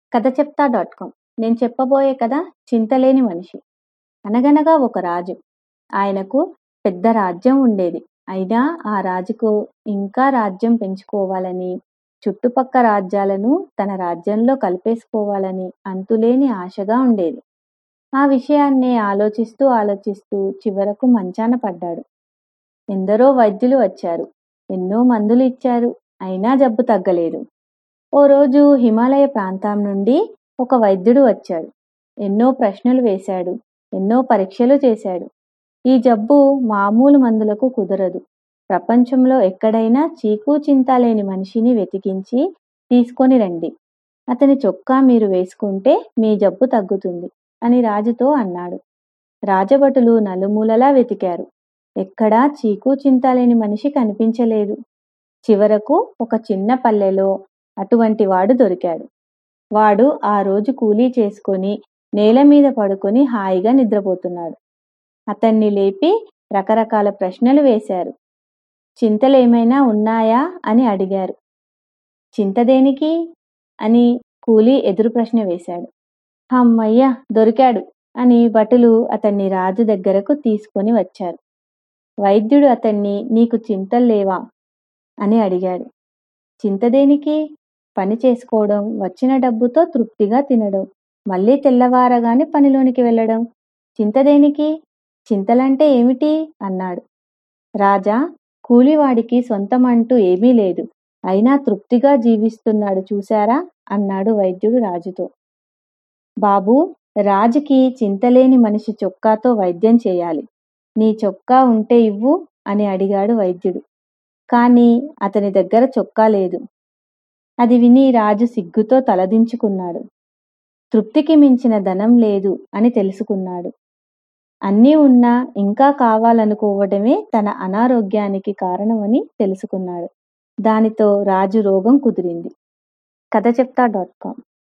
కథ చెప్తా dot com నేను చెప్పబోయే కథ చింతలేని మనిషి అనగనగా ఒక రాజు ఆయనకు పెద్ద రాజ్యం ఉండేది అయినా ఆ రాజుకు ఇంకా రాజ్యం పెంచుకోవాలని చుట్టుపక్క రాజ్యాలను తన రాజ్యంలో కలిపేసుకోవాలని అంతులేని ఆశగా ఉండేది ఆ విషయాన్నే ఆలోచిస్తూ ఆలోచిస్తూ చివరకు మంచాన పడ్డాడు ఎందరో వైద్యులు వచ్చారు ఎన్నో మందులు ఇచ్చారు అయినా జబ్బు తగ్గలేదు ఓ రోజు హిమాలయ ప్రాంతం నుండి ఒక వైద్యుడు వచ్చాడు ఎన్నో ప్రశ్నలు వేశాడు ఎన్నో పరీక్షలు చేశాడు ఈ జబ్బు మామూలు మందులకు కుదరదు ప్రపంచంలో ఎక్కడైనా చీకు చింత లేని మనిషిని వెతికించి తీసుకొని రండి అతని చొక్కా మీరు వేసుకుంటే మీ జబ్బు తగ్గుతుంది అని రాజుతో అన్నాడు రాజభటులు నలుమూలలా వెతికారు ఎక్కడా చీకు చింత లేని మనిషి కనిపించలేదు చివరకు ఒక చిన్న పల్లెలో అటువంటి వాడు దొరికాడు వాడు ఆ రోజు కూలీ చేసుకొని నేల మీద పడుకొని హాయిగా నిద్రపోతున్నాడు అతన్ని లేపి రకరకాల ప్రశ్నలు వేశారు చింతలేమైనా ఉన్నాయా అని అడిగారు చింత దేనికి అని కూలీ ఎదురు ప్రశ్న వేశాడు అమ్మయ్య దొరికాడు అని భటులు అతన్ని రాజు దగ్గరకు తీసుకొని వచ్చారు వైద్యుడు అతన్ని నీకు చింతలు లేవా అని అడిగాడు చింత దేనికి పని చేసుకోవడం వచ్చిన డబ్బుతో తృప్తిగా తినడం మళ్ళీ తెల్లవారగానే పనిలోనికి వెళ్ళడం చింత దేనికి చింతలంటే ఏమిటి అన్నాడు రాజా కూలివాడికి సొంతమంటూ ఏమీ లేదు అయినా తృప్తిగా జీవిస్తున్నాడు చూశారా అన్నాడు వైద్యుడు రాజుతో బాబు రాజుకి చింతలేని మనిషి చొక్కాతో వైద్యం చేయాలి నీ చొక్కా ఉంటే ఇవ్వు అని అడిగాడు వైద్యుడు కానీ అతని దగ్గర చొక్కా లేదు అది విని రాజు సిగ్గుతో తలదించుకున్నాడు తృప్తికి మించిన ధనం లేదు అని తెలుసుకున్నాడు అన్నీ ఉన్నా ఇంకా కావాలనుకోవడమే తన అనారోగ్యానికి కారణమని తెలుసుకున్నాడు దానితో రాజు రోగం కుదిరింది కథ చెప్తా డాట్ కామ్